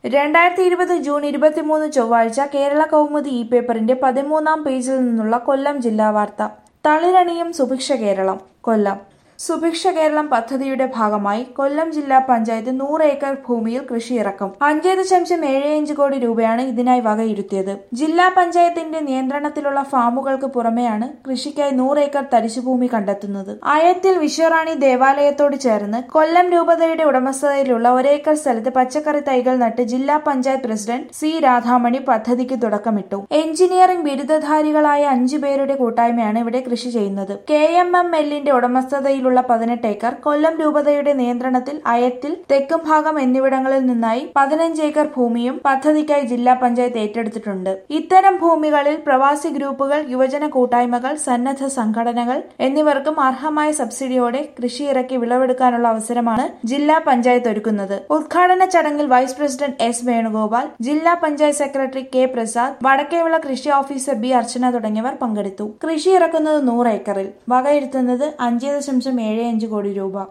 രണ്ടായിരത്തി ഇരുപത് ജൂൺ ഇരുപത്തിമൂന്ന് ചൊവ്വാഴ്ച കേരള കൗമുദി ഇ പേപ്പറിന്റെ പതിമൂന്നാം പേജിൽ നിന്നുള്ള കൊല്ലം ജില്ലാ വാർത്ത തളിരണിയും സുഭിക്ഷ കേരളം കൊല്ലം സുഭിക്ഷ കേരളം പദ്ധതിയുടെ ഭാഗമായി കൊല്ലം ജില്ലാ പഞ്ചായത്ത് നൂറ് ഏക്കർ ഭൂമിയിൽ കൃഷി ഇറക്കും അഞ്ച് ദശാംശം ഏഴ് അഞ്ച് കോടി രൂപയാണ് ഇതിനായി വകയിരുത്തിയത് ജില്ലാ പഞ്ചായത്തിന്റെ നിയന്ത്രണത്തിലുള്ള ഫാമുകൾക്ക് പുറമെയാണ് കൃഷിക്കായി നൂറ് ഏക്കർ തരിശുഭൂമി കണ്ടെത്തുന്നത് അയത്തിൽ വിശ്വറാണി ദേവാലയത്തോട് ചേർന്ന് കൊല്ലം രൂപതയുടെ ഉടമസ്ഥതയിലുള്ള ഒരേക്കർ സ്ഥലത്ത് പച്ചക്കറി തൈകൾ നട്ട് ജില്ലാ പഞ്ചായത്ത് പ്രസിഡന്റ് സി രാധാമണി പദ്ധതിക്ക് തുടക്കമിട്ടു എഞ്ചിനീയറിംഗ് ബിരുദധാരികളായ അഞ്ചു പേരുടെ കൂട്ടായ്മയാണ് ഇവിടെ കൃഷി ചെയ്യുന്നത് കെ എം എം എല്ലിന്റെ ഉടമസ്ഥതയിലുള്ള പതിനെട്ട് ഏക്കർ കൊല്ലം രൂപതയുടെ നിയന്ത്രണത്തിൽ അയത്തിൽ തെക്കും ഭാഗം എന്നിവിടങ്ങളിൽ നിന്നായി പതിനഞ്ച് ഏക്കർ ഭൂമിയും പദ്ധതിക്കായി ജില്ലാ പഞ്ചായത്ത് ഏറ്റെടുത്തിട്ടുണ്ട് ഇത്തരം ഭൂമികളിൽ പ്രവാസി ഗ്രൂപ്പുകൾ യുവജന കൂട്ടായ്മകൾ സന്നദ്ധ സംഘടനകൾ എന്നിവർക്കും അർഹമായ സബ്സിഡിയോടെ കൃഷി ഇറക്കി വിളവെടുക്കാനുള്ള അവസരമാണ് ജില്ലാ പഞ്ചായത്ത് ഒരുക്കുന്നത് ഉദ്ഘാടന ചടങ്ങിൽ വൈസ് പ്രസിഡന്റ് എസ് വേണുഗോപാൽ ജില്ലാ പഞ്ചായത്ത് സെക്രട്ടറി കെ പ്രസാദ് വടക്കേവിള കൃഷി ഓഫീസർ ബി അർച്ചന തുടങ്ങിയവർ പങ്കെടുത്തു കൃഷി ഇറക്കുന്നത് നൂറ് ഏക്കറിൽ വകയിരുത്തുന്നത് അഞ്ച് ദശാംശം ഏഴ് അഞ്ച് കോടി രൂപ